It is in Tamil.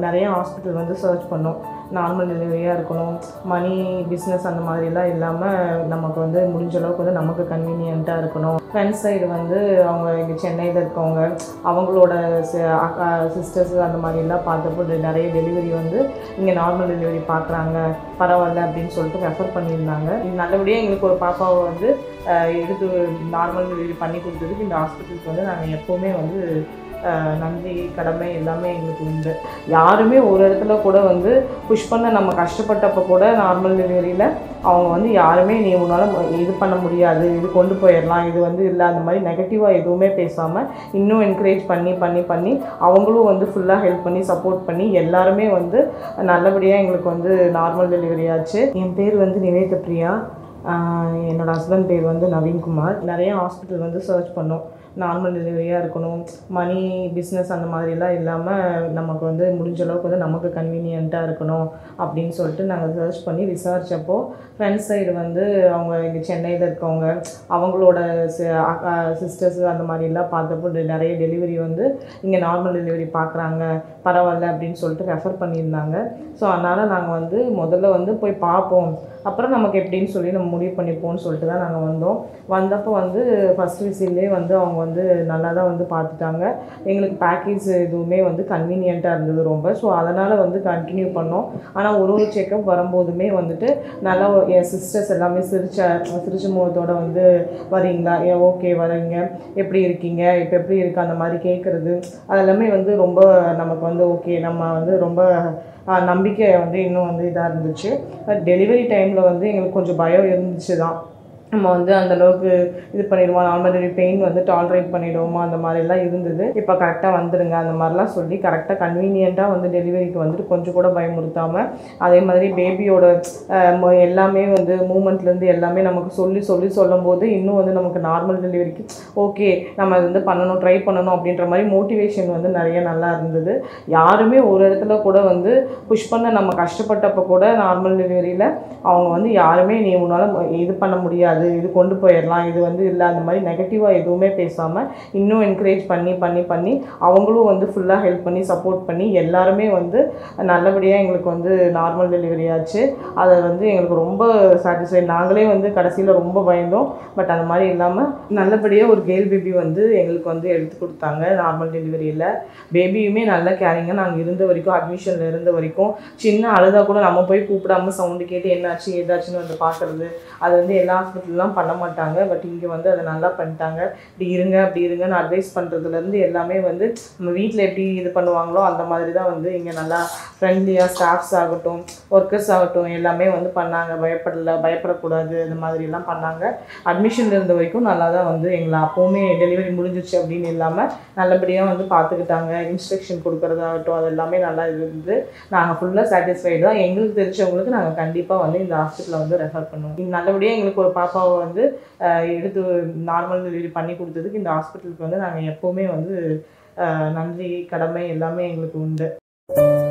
நிறைய ஹாஸ்பிட்டல் வந்து சர்ச் பண்ணோம் நார்மல் டெலிவரியாக இருக்கணும் மணி பிஸ்னஸ் அந்த மாதிரிலாம் இல்லாமல் நமக்கு வந்து முடிஞ்ச அளவுக்கு வந்து நமக்கு கன்வீனியண்ட்டாக இருக்கணும் ஃப்ரெண்ட்ஸ் சைடு வந்து அவங்க இங்கே சென்னையில் இருக்கவங்க அவங்களோட சிஸ்டர்ஸ் அந்த மாதிரிலாம் பார்த்தப்போ டெ- நிறைய டெலிவரி வந்து இங்கே நார்மல் டெலிவரி பார்க்குறாங்க பரவாயில்ல அப்படின்னு சொல்லிட்டு ரெஃபர் பண்ணியிருந்தாங்க இது நல்லபடியாக எங்களுக்கு ஒரு பாப்பாவை வந்து அஹ், எடுத்து நார்மல் டெலிவரி பண்ணி கொடுத்ததுக்கு இந்த ஹாஸ்பிட்டலுக்கு வந்து நாங்கள் எப்போவுமே வந்து அஹ், நன்றி கடமை எல்லாமே எங்களுக்கு உண்டு யாருமே ஒரு இடத்துல கூட வந்து புஷ் பண்ண நம்ம கஷ்டப்பட்டப்போ கூட நார்மல் டெலிவரியில் அவங்க வந்து யாருமே நீ உன்னால் இது பண்ண முடியாது இது கொண்டு போயிடலாம் இது வந்து இல்லை அந்த மாதிரி நெகட்டிவாக எதுவுமே பேசாமல் இன்னும் என்கரேஜ் பண்ணி பண்ணி பண்ணி அவங்களும் வந்து ஃபுல்லாக ஹெல்ப் பண்ணி சப்போர்ட் பண்ணி எல்லாருமே வந்து நல்லபடியாக எங்களுக்கு வந்து நார்மல் டெலிவரி ஆச்சு என் பேர் வந்து நிவேத பிரியா ஆஹ் என்னோட ஹஸ்பண்ட் பேர் வந்து நவீன்குமார் நிறைய ஹாஸ்பிட்டல் வந்து சர்ச் பண்ணோம் நார்மல் டெலிவரியாக இருக்கணும் மணி பிஸ்னஸ் அந்த மாதிரிலாம் இல்லாமல் நமக்கு வந்து முடிஞ்ச அளவுக்கு வந்து நமக்கு கன்வீனியண்ட்டாக இருக்கணும் அப்படின்னு சொல்லிட்டு நாங்கள் சர்ச் பண்ணி விசாரித்தப்போ ஃப்ரெண்ட்ஸ் சைடு வந்து அவங்க இங்கே சென்னையில் இருக்கவங்க அவங்களோட சிஸ்டர்ஸ் அந்த மாதிரிலாம் பார்த்தப்போ டெ- நிறைய டெலிவரி வந்து இங்கே நார்மல் டெலிவரி பார்க்குறாங்க பரவாயில்ல அப்படின்னு சொல்லிட்டு ரெஃபர் பண்ணியிருந்தாங்க ஸோ அதனால் நாங்கள் வந்து முதல்ல வந்து போய் பார்ப்போம் அப்புறம் நமக்கு எப்படின்னு சொல்லி நம்ம முடிவு பண்ணிப்போம்னு சொல்லிட்டு தான் நாங்கள் வந்தோம் வந்தப்போ வந்து ஃபஸ்ட் விசில்லே வந்து அவங்க வந்து நல்லா தான் வந்து பார்த்துட்டாங்க எங்களுக்கு பேக்கேஜ் எதுவுமே வந்து கன்வீனியண்ட்டாக இருந்தது ரொம்ப ஸோ அதனால் வந்து கண்டினியூ பண்ணோம் ஆனால் ஒரு ஒரு செக்கப் வரும்போதுமே வந்துட்டு நல்லா ஒரு- என் சிஸ்டர்ஸ் எல்லாமே சிரிச்ச சிரிச்ச முகத்தோட வந்து வரீங்களா ஏ ஓகே வரீங்க எப்படி இருக்கீங்க இப்போ எப்படி இருக்கு அந்த மாதிரி கேட்குறது அதெல்லாமே வந்து ரொம்ப நமக்கு வந்து ஓகே நம்ம வந்து ரொம்ப ஆஹ், நம்பிக்கை வந்து இன்னும் வந்து இதாக இருந்துச்சு பட் டெலிவரி டைமில் வந்து எங்களுக்கு கொஞ்சம் பயம் இருந்துச்சு தான் நம்ம வந்து அந்த அளவுக்கு இது பண்ணிடுவோம் நார்மல் டெலிவரி பெயின் வந்து டாலரேட் பண்ணிடுவோமா அந்த மாதிரிலாம் இருந்தது இப்போ கரெக்டாக வந்துடுங்க அந்த மாதிரிலாம் சொல்லி கரெக்டாக கன்வீனியண்ட்டாக வந்து டெலிவரிக்கு வந்துட்டு கொஞ்சம் கூட பயமுறுத்தாமல் அதே மாதிரி பேபியோட எல்லாமே வந்து மூமெண்ட்லேருந்து எல்லாமே நமக்கு சொல்லி சொல்லி சொல்லும்போது இன்னும் வந்து நமக்கு நார்மல் டெலிவரிக்கு ஓகே நம்ம இது வந்து பண்ணணும் ட்ரை பண்ணணும் அப்படின்ற மாதிரி மோட்டிவேஷன் வந்து நிறைய நல்லா இருந்தது யாருமே ஒரு இடத்துல கூட வந்து புஷ் பண்ண நம்ம கஷ்டப்பட்டப்போ கூட நார்மல் டெலிவரியில் அவங்க வந்து யாருமே நீ உன்னால் இது பண்ண முடியாது இது கொண்டு போயிடலாம் இது வந்து இல்லை அந்த மாதிரி நெகட்டிவாக எதுவுமே பேசாமல் இன்னும் என்கரேஜ் பண்ணி பண்ணி பண்ணி அவங்களும் வந்து ஃபுல்லாக ஹெல்ப் பண்ணி சப்போர்ட் பண்ணி எல்லாருமே வந்து நல்லபடியாக எங்களுக்கு வந்து நார்மல் டெலிவரி ஆச்சு அதை வந்து எங்களுக்கு ரொம்ப சாட்டிஸ்ஃபைட் நாங்களே வந்து கடைசியில் ரொம்ப பயந்தோம் பட் அந்த மாதிரி இல்லாமல் நல்லபடியாக ஒரு கேர்ள் பேபி வந்து எங்களுக்கு வந்து எடுத்து கொடுத்தாங்க நார்மல் டெலிவரியில் பேபியுமே நல்ல கேரிங்க நாங்கள் இருந்த வரைக்கும் அட்மிஷனில் இருந்த வரைக்கும் சின்ன அழுதா கூட நம்ம போய் கூப்பிடாம சவுண்டு கேட்டு என்னாச்சு ஏதாச்சுன்னு வந்து பார்க்குறது அது வந்து எல்லா ஹாஸ்பிட்டல்லாம் பண்ண மாட்டாங்க பட் இங்கே வந்து அதை நல்லா பண்ணிட்டாங்க இப்படி இருங்க அப்படி இருங்கன்னு அட்வைஸ் பண்ணுறதுலேருந்து எல்லாமே வந்து நம்ம வீட்டில் எப்படி இது பண்ணுவாங்களோ அந்த மாதிரி தான் வந்து இங்கே நல்லா ஃப்ரெண்ட்லியாக ஸ்டாஃப்ஸ் ஆகட்டும் ஒர்க்கர்ஸ் ஆகட்டும் எல்லாமே வந்து பண்ணாங்க பயப்படல பயப்படக்கூடாது இந்த மாதிரிலாம் பண்ணாங்க அட்மிஷனில் இருந்த வரைக்கும் நல்லா தான் வந்து எங்களை அப்போவுமே டெலிவரி முடிஞ்சிச்சு அப்படின்னு இல்லாமல் நல்லபடியாக வந்து பார்த்துக்கிட்டாங்க இன்ஸ்ட்ரக்ஷன் கொடுக்குறதாகட்டும் அது எல்லாமே நல்லா இருந்து நாங்கள் ஃபுல்லாக சாட்டிஸ்ஃபைடு தான் எங்களுக்கு தெரிஞ்சவங்களுக்கு நாங்கள் கண்டிப்பாக வந்து இந்த ஹாஸ்பிட்டலில் வந்து ரெஃபர் பண்ணுவோம் இது நல்லபடியாக எங்களுக்கு ஒரு பாப்பாவை வந்து அஹ், எடுத்து நார்மல் டெலிவரி பண்ணி கொடுத்ததுக்கு இந்த ஹாஸ்பிட்டலுக்கு வந்து நாங்கள் எப்போவுமே வந்து அஹ், நன்றி கடமை எல்லாமே எங்களுக்கு உண்டு